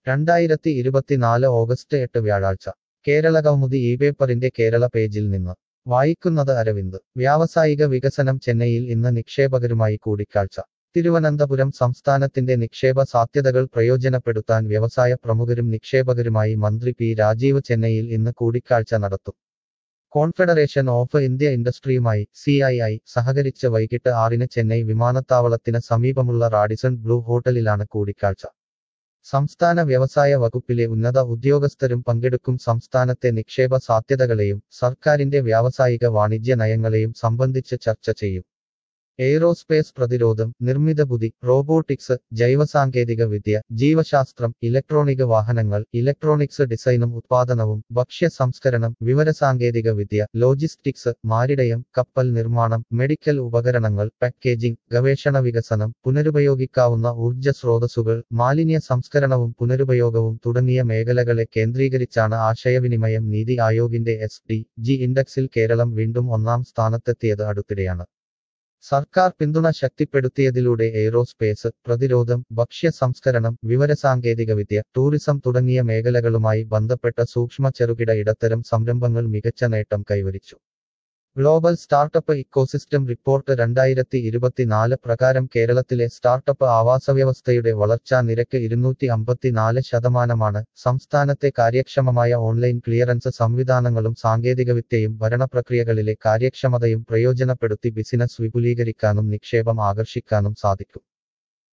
രണ്ടായിരത്തി ഇരുപത്തിനാല് ഓഗസ്റ്റ് എട്ട് വ്യാഴാഴ്ച കേരള കൗമുദി ഈ പേപ്പറിന്റെ കേരള പേജിൽ നിന്ന് വായിക്കുന്നത് അരവിന്ദ് വ്യാവസായിക വികസനം ചെന്നൈയിൽ ഇന്ന് നിക്ഷേപകരുമായി കൂടിക്കാഴ്ച തിരുവനന്തപുരം സംസ്ഥാനത്തിന്റെ നിക്ഷേപ സാധ്യതകൾ പ്രയോജനപ്പെടുത്താൻ വ്യവസായ പ്രമുഖരും നിക്ഷേപകരുമായി മന്ത്രി പി രാജീവ് ചെന്നൈയിൽ ഇന്ന് കൂടിക്കാഴ്ച നടത്തും കോൺഫെഡറേഷൻ ഓഫ് ഇന്ത്യ ഇൻഡസ്ട്രിയുമായി സി ഐ ഐ സഹകരിച്ച് വൈകിട്ട് ആറിന് ചെന്നൈ വിമാനത്താവളത്തിന് സമീപമുള്ള റാഡിസൺ ബ്ലൂ ഹോട്ടലിലാണ് കൂടിക്കാഴ്ച സംസ്ഥാന വ്യവസായ വകുപ്പിലെ ഉന്നത ഉദ്യോഗസ്ഥരും പങ്കെടുക്കും സംസ്ഥാനത്തെ നിക്ഷേപ സാധ്യതകളെയും സർക്കാരിന്റെ വ്യാവസായിക വാണിജ്യ നയങ്ങളെയും സംബന്ധിച്ച് ചർച്ച ചെയ്യും എയ്റോസ്പേസ് പ്രതിരോധം നിർമ്മിത ബുദ്ധി റോബോട്ടിക്സ് ജൈവസാങ്കേതിക വിദ്യ ജീവശാസ്ത്രം ഇലക്ട്രോണിക് വാഹനങ്ങൾ ഇലക്ട്രോണിക്സ് ഡിസൈനും ഉത്പാദനവും ഭക്ഷ്യ സംസ്കരണം വിവരസാങ്കേതിക വിദ്യ ലോജിസ്റ്റിക്സ് മാരിടയം കപ്പൽ നിർമ്മാണം മെഡിക്കൽ ഉപകരണങ്ങൾ പാക്കേജിംഗ് ഗവേഷണ വികസനം പുനരുപയോഗിക്കാവുന്ന ഊർജ്ജ സ്രോതസ്സുകൾ മാലിന്യ സംസ്കരണവും പുനരുപയോഗവും തുടങ്ങിയ മേഖലകളെ കേന്ദ്രീകരിച്ചാണ് ആശയവിനിമയം നീതി ആയോഗിന്റെ എസ് ഡി ജി ഇൻഡെക്സിൽ കേരളം വീണ്ടും ഒന്നാം സ്ഥാനത്തെത്തിയത് അടുത്തിടെയാണ് സർക്കാർ പിന്തുണ ശക്തിപ്പെടുത്തിയതിലൂടെ എയ്റോസ്പേസ് പ്രതിരോധം ഭക്ഷ്യ സംസ്കരണം വിവരസാങ്കേതികവിദ്യ ടൂറിസം തുടങ്ങിയ മേഖലകളുമായി ബന്ധപ്പെട്ട സൂക്ഷ്മ ചെറുകിട ഇടത്തരം സംരംഭങ്ങൾ മികച്ച നേട്ടം കൈവരിച്ചു ഗ്ലോബൽ സ്റ്റാർട്ടപ്പ് ഇക്കോസിസ്റ്റം റിപ്പോർട്ട് രണ്ടായിരത്തി ഇരുപത്തിനാല് പ്രകാരം കേരളത്തിലെ സ്റ്റാർട്ടപ്പ് ആവാസവ്യവസ്ഥയുടെ വളർച്ചാ നിരക്ക് ഇരുന്നൂറ്റി അമ്പത്തിനാല് ശതമാനമാണ് സംസ്ഥാനത്തെ കാര്യക്ഷമമായ ഓൺലൈൻ ക്ലിയറൻസ് സംവിധാനങ്ങളും സാങ്കേതികവിദ്യയും ഭരണപ്രക്രിയകളിലെ കാര്യക്ഷമതയും പ്രയോജനപ്പെടുത്തി ബിസിനസ് വിപുലീകരിക്കാനും നിക്ഷേപം ആകർഷിക്കാനും സാധിക്കും